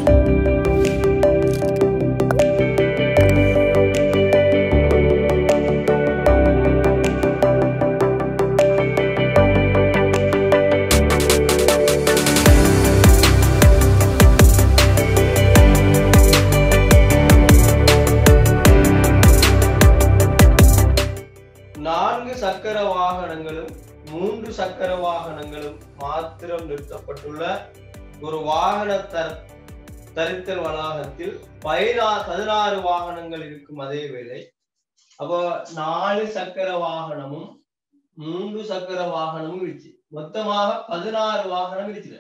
நான்கு சக்கர வாகனங்களும் மூன்று சக்கர வாகனங்களும் மாத்திரம் நிறுத்தப்பட்டுள்ள ஒரு வாகன தர தரித்தல் வளாகத்தில் பதினா பதினாறு வாகனங்கள் இருக்கும் அதே வேளை அப்போ நாலு சக்கர வாகனமும் மூன்று சக்கர வாகனமும் இருந்துச்சு மொத்தமாக பதினாறு வாகனம் இருந்துச்சு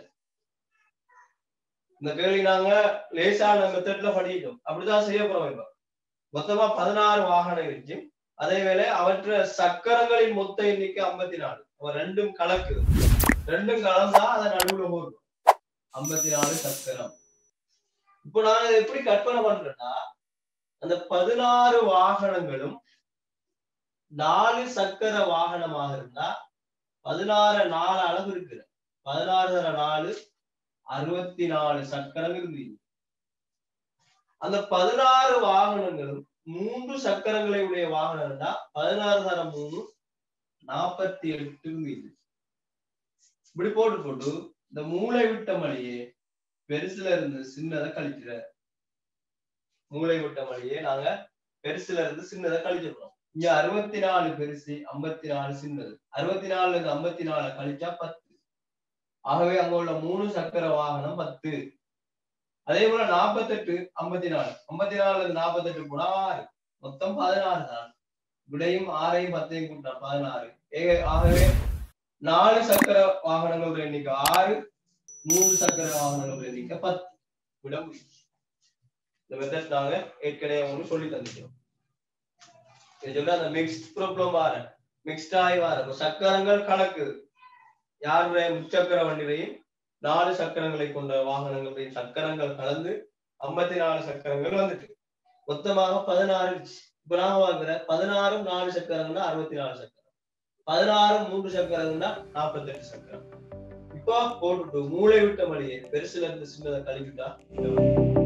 இந்த கேள்வி நாங்க லேசான மெத்தட்ல படிக்கிட்டோம் அப்படிதான் செய்ய போறோம் இப்ப மொத்தமா பதினாறு வாகனம் இருந்துச்சு அதே வேளை அவற்ற சக்கரங்களின் மொத்த எண்ணிக்கை ஐம்பத்தி நாலு அவ ரெண்டும் கலக்குது ரெண்டும் கலந்தா அதை நடுவுல போடும் ஐம்பத்தி நாலு சக்கரம் இப்போ நான் இதை எப்படி கற்பனை பண்றேன்னா அந்த பதினாறு வாகனங்களும் நாலு சக்கர வாகனமாக இருந்தா பதினாறு நாலு அளவு இருக்குது பதினாறு தர நாலு அறுபத்தி நாலு சக்கரம் இருந்தது அந்த பதினாறு வாகனங்களும் மூன்று சக்கரங்களை உடைய வாகனம் இருந்தா பதினாறு தரம் மூணு நாற்பத்தி எட்டு இருந்தது இப்படி போட்டு போட்டு இந்த மூளை விட்ட மணியே பெருசுல இருந்து சின்னதை கழிக்கிற மூளை விட்ட மணியே நாங்க பெருசுல இருந்து சின்னதை கழிச்சிடுறோம் இங்க அறுபத்தி நாலு பெருசு ஐம்பத்தி நாலு சின்னது அறுபத்தி நாலுல இருந்து ஐம்பத்தி நாலு கழிச்சா பத்து ஆகவே அங்க உள்ள மூணு சக்கர வாகனம் பத்து அதே போல நாற்பத்தெட்டு ஐம்பத்தி நாலு ஐம்பத்தி நாலுல இருந்து நாற்பத்தெட்டு போனா ஆறு மொத்தம் பதினாறு தான் விடையும் ஆறையும் பத்தையும் கூட்டினா பதினாறு ஏ- ஆகவே நாலு சக்கர வாகனங்களோட எண்ணிக்கை ஆறு மூணு சக்கர வாகனங்களோட எண்ணிக்கை பத்து விட முடியும் இந்த மெத்தட் நாங்க ஏற்கனவே ஒன்று சொல்லி தந்துட்டோம் இது சொல்ல அந்த மிக்ஸ்ட் ப்ராப்ளம் வார மிக்ஸ்ட் ஆகி வார இப்ப சக்கரங்கள் கணக்குது யாருடைய முச்சக்கர வண்டிலையும் நாலு சக்கரங்களை கொண்ட வாகனங்களுடைய சக்கரங்கள் கலந்து ஐம்பத்தி நாலு சக்கரங்கள் வந்துட்டு மொத்தமாக பதினாறு இருந்துச்சு. இப்ப நான் வாங்குற பதினாறும் நாலு சக்கரங்கள்னா அறுபத்தி நாலு சக்கரம் பதினாறும் மூன்று சக்கரங்கள்னா நாற்பத்தெட்டு சக்கரம் இப்போ போட்டுட்டு மூளை விட்ட மணியை பெருசுல இருந்து சின்னதை கழிக்கிட்டா